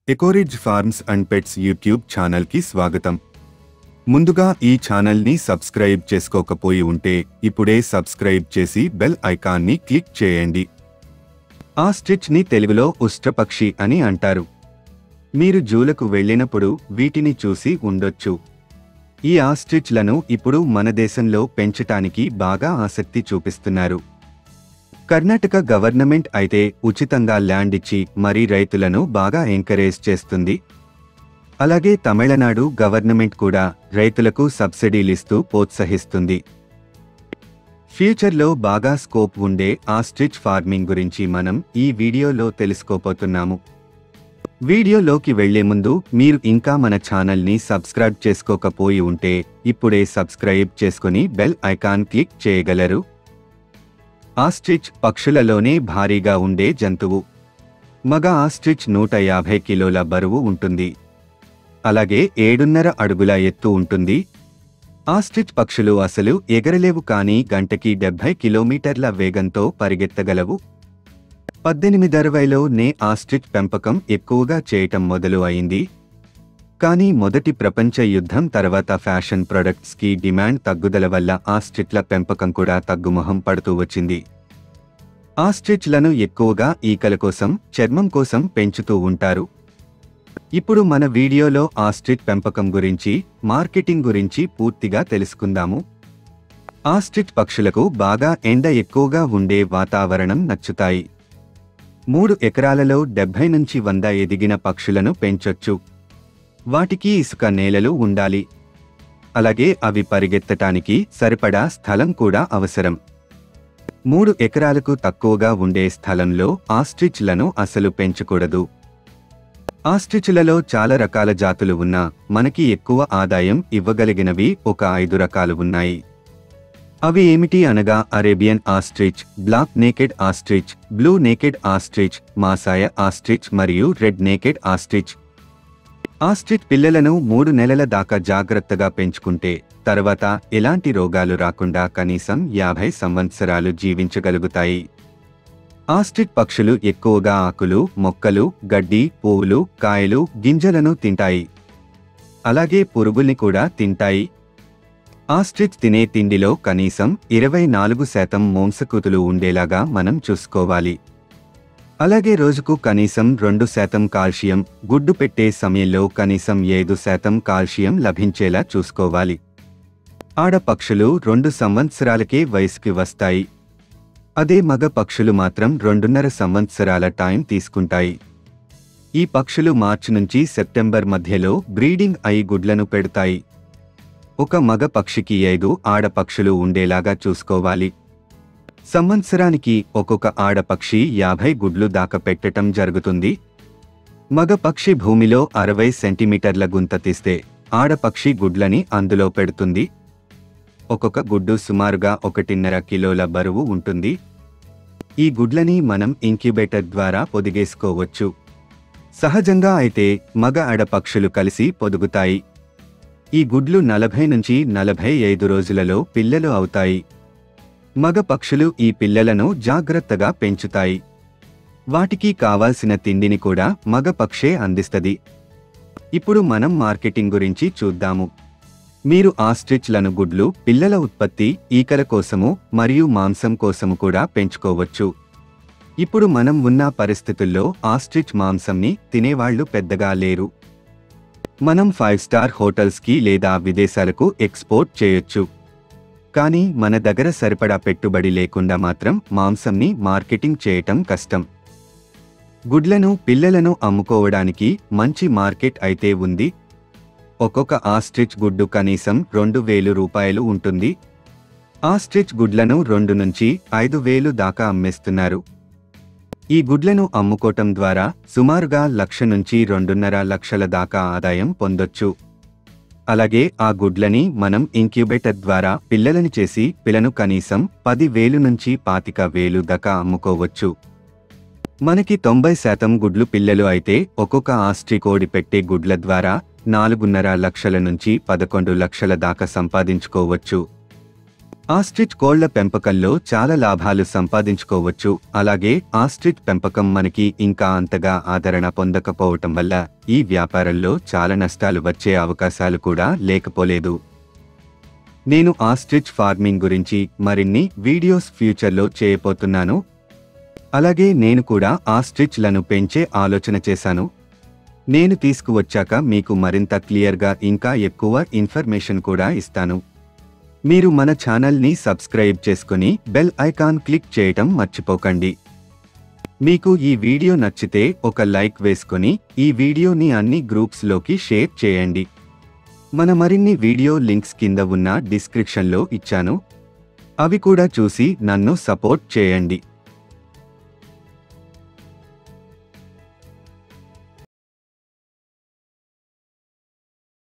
ఎకోరిజ్ farms and pets YouTube ఛానల్కి స్వాగతం ముందుగా ఈ ఛానల్ని సబ్స్క్రైబ్ చేసుకోకపోయి ఉంటే ఇప్పుడే సబ్స్క్రైబ్ చేసి బెల్ ఐకాన్ని క్లిక్ చేయండి ఆ స్టిచ్ని తెలుగులో ఉష్ట్రపక్షి అని అంటారు మీరు జూలకు వెళ్ళినప్పుడు వీటిని చూసి ఉండొచ్చు ఈ ఆస్ట్రిచ్లను ఇప్పుడు మన దేశంలో పెంచటానికి బాగా ఆసక్తి చూపిస్తున్నారు కర్ణాటక గవర్నమెంట్ అయితే ఉచితంగా ల్యాండ్ ఇచ్చి మరీ రైతులను బాగా ఎంకరేజ్ చేస్తుంది అలాగే తమిళనాడు గవర్నమెంట్ కూడా రైతులకు సబ్సిడీలిస్తూ ప్రోత్సహిస్తుంది ఫ్యూచర్లో బాగా స్కోప్ ఉండే ఆస్ట్రిచ్ ఫార్మింగ్ గురించి మనం ఈ వీడియోలో తెలుసుకోపోతున్నాము వీడియోలోకి వెళ్లే ముందు మీరు ఇంకా మన ఛానల్ని సబ్స్క్రైబ్ చేసుకోకపోయి ఉంటే ఇప్పుడే సబ్స్క్రైబ్ చేసుకుని బెల్ ఐకాన్ క్లిక్ చేయగలరు ఆస్ట్రిచ్ పక్షులలోనే భారీగా ఉండే జంతువు మగ ఆస్ట్రిచ్ నూట యాభై కిలోల బరువు ఉంటుంది అలాగే ఏడున్నర అడుగుల ఎత్తు ఉంటుంది ఆస్ట్రిచ్ పక్షులు అసలు ఎగరలేవు కానీ గంటకి డెబ్బై కిలోమీటర్ల వేగంతో పరిగెత్తగలవు పద్దెనిమిది అరవైలో నే ఆస్ట్రిచ్ పెంపకం ఎక్కువగా చేయటం మొదలు అయింది కానీ మొదటి ప్రపంచ యుద్ధం తర్వాత ఫ్యాషన్ ప్రొడక్ట్స్ కి డిమాండ్ తగ్గుదల వల్ల ఆస్ట్రిచ్ల పెంపకం కూడా తగ్గుముఖం పడుతూ వచ్చింది ఆస్ట్రిచ్లను ఎక్కువగా ఈకల కోసం చర్మం కోసం పెంచుతూ ఉంటారు ఇప్పుడు మన వీడియోలో ఆస్ట్రిచ్ పెంపకం గురించి మార్కెటింగ్ గురించి పూర్తిగా తెలుసుకుందాము ఆస్ట్రిచ్ పక్షులకు బాగా ఎండ ఎక్కువగా ఉండే వాతావరణం నచ్చుతాయి మూడు ఎకరాలలో డెబ్బై నుంచి వంద ఎదిగిన పక్షులను పెంచొచ్చు వాటికి ఇసుక నేలలు ఉండాలి అలాగే అవి పరిగెత్తటానికి సరిపడా స్థలం కూడా అవసరం మూడు ఎకరాలకు తక్కువగా ఉండే స్థలంలో ఆస్ట్రిచ్లను అసలు పెంచకూడదు ఆస్ట్రిచ్లలో చాలా రకాల జాతులు ఉన్నా మనకి ఎక్కువ ఆదాయం ఇవ్వగలిగినవి ఒక ఐదు రకాలు ఉన్నాయి అవి ఏమిటి అనగా Arabian ostrich black naked ostrich blue naked ostrich Masai ostrich మరియు రెడ్ నేకెడ్ ఆస్ట్రిచ్ ఆస్ట్రిచ్ పిల్లలను మూడు నెలల దాకా జాగ్రత్తగా పెంచుకుంటే తర్వాత ఎలాంటి రోగాలు రాకుండా కనీసం యాభై సంవత్సరాలు జీవించగలుగుతాయి ఆస్ట్రిచ్ పక్షులు ఎక్కువగా ఆకులు మొక్కలు గడ్డి పువ్వులు కాయలు గింజలను తింటాయి అలాగే పురుగుల్ని కూడా తింటాయి ఆస్ట్రిచ్ తినే తిండిలో కనీసం ఇరవై నాలుగు శాతం మాంసకృతులు ఉండేలాగా మనం చూసుకోవాలి అలాగే రోజుకు కనీసం రెండు శాతం కాల్షియం గుడ్డు పెట్టే సమయంలో కనీసం ఐదు శాతం కాల్షియం లభించేలా చూసుకోవాలి ఆడ పక్షులు రెండు సంవత్సరాలకే వయసుకి వస్తాయి అదే మగ పక్షులు మాత్రం రెండున్నర సంవత్సరాల టైం తీసుకుంటాయి ఈ పక్షులు మార్చి నుంచి సెప్టెంబర్ మధ్యలో బ్రీడింగ్ అయి గుడ్లను పెడతాయి ఒక మగ పక్షికి ఐదు ఆడపక్షులు ఉండేలాగా చూసుకోవాలి సంవత్సరానికి ఒక్కొక్క ఆడపక్షి యాభై గుడ్లు దాకా పెట్టటం జరుగుతుంది మగ పక్షి భూమిలో అరవై సెంటీమీటర్ల గుంత తీస్తే ఆడపక్షి గుడ్లని అందులో పెడుతుంది ఒక్కొక్క గుడ్డు సుమారుగా ఒకటిన్నర కిలోల బరువు ఉంటుంది ఈ గుడ్లని మనం ఇంక్యుబేటర్ ద్వారా పొదిగేసుకోవచ్చు సహజంగా అయితే మగ ఆడపక్షులు కలిసి పొదుగుతాయి ఈ గుడ్లు నలభై నుంచి నలభై ఐదు రోజులలో పిల్లలు అవుతాయి మగ పక్షులు ఈ పిల్లలను జాగ్రత్తగా పెంచుతాయి వాటికి కావాల్సిన తిండిని కూడా మగ పక్షే అందిస్తది ఇప్పుడు మనం మార్కెటింగ్ గురించి చూద్దాము మీరు ఆస్ట్రిచ్లను గుడ్లు పిల్లల ఉత్పత్తి ఈకల కోసము మరియు మాంసం కోసము కూడా పెంచుకోవచ్చు ఇప్పుడు మనం ఉన్న పరిస్థితుల్లో ఆస్ట్రిచ్ మాంసంని తినేవాళ్లు పెద్దగా లేరు మనం ఫైవ్ స్టార్ హోటల్స్కి లేదా విదేశాలకు ఎక్స్పోర్ట్ చేయొచ్చు కానీ మన దగ్గర సరిపడా పెట్టుబడి లేకుండా మాత్రం మాంసంని మార్కెటింగ్ చేయటం కష్టం గుడ్లను పిల్లలను అమ్ముకోవడానికి మంచి మార్కెట్ అయితే ఉంది ఒక్కొక్క ఆస్ట్రిచ్ గుడ్డు కనీసం రెండు వేలు రూపాయలు ఉంటుంది ఆస్ట్రిచ్ గుడ్లను రెండు నుంచి ఐదు వేలు దాకా అమ్మేస్తున్నారు ఈ గుడ్లను అమ్ముకోవటం ద్వారా సుమారుగా లక్ష నుంచి రెండున్నర లక్షల దాకా ఆదాయం పొందొచ్చు అలాగే ఆ గుడ్లని మనం ఇంక్యుబేటర్ ద్వారా పిల్లలని చేసి పిల్లను కనీసం పది వేలు నుంచి పాతిక వేలు దాకా అమ్ముకోవచ్చు మనకి తొంభై శాతం గుడ్లు పిల్లలు అయితే ఒక్కొక్క ఆస్ట్రి కోడి పెట్టే గుడ్ల ద్వారా నాలుగున్నర లక్షల నుంచి పదకొండు లక్షల దాకా సంపాదించుకోవచ్చు ఆస్ట్రిచ్ కోళ్ల పెంపకంలో చాలా లాభాలు సంపాదించుకోవచ్చు అలాగే ఆస్ట్రిచ్ పెంపకం మనకి ఇంకా అంతగా ఆదరణ పొందకపోవటం వల్ల ఈ వ్యాపారంలో చాలా నష్టాలు వచ్చే అవకాశాలు కూడా లేకపోలేదు నేను ఆస్ట్రిచ్ ఫార్మింగ్ గురించి మరిన్ని వీడియోస్ ఫ్యూచర్లో చేయబోతున్నాను అలాగే నేను కూడా ఆస్ట్రిచ్లను పెంచే ఆలోచన చేశాను నేను తీసుకువచ్చాక మీకు మరింత క్లియర్గా ఇంకా ఎక్కువ ఇన్ఫర్మేషన్ కూడా ఇస్తాను మీరు మన ఛానల్ని సబ్స్క్రైబ్ చేసుకుని బెల్ ఐకాన్ క్లిక్ చేయటం మర్చిపోకండి మీకు ఈ వీడియో నచ్చితే ఒక లైక్ వేసుకొని ఈ వీడియోని అన్ని గ్రూప్స్లోకి షేర్ చేయండి మన మరిన్ని వీడియో లింక్స్ కింద ఉన్న డిస్క్రిప్షన్లో ఇచ్చాను అవి కూడా చూసి నన్ను సపోర్ట్ చేయండి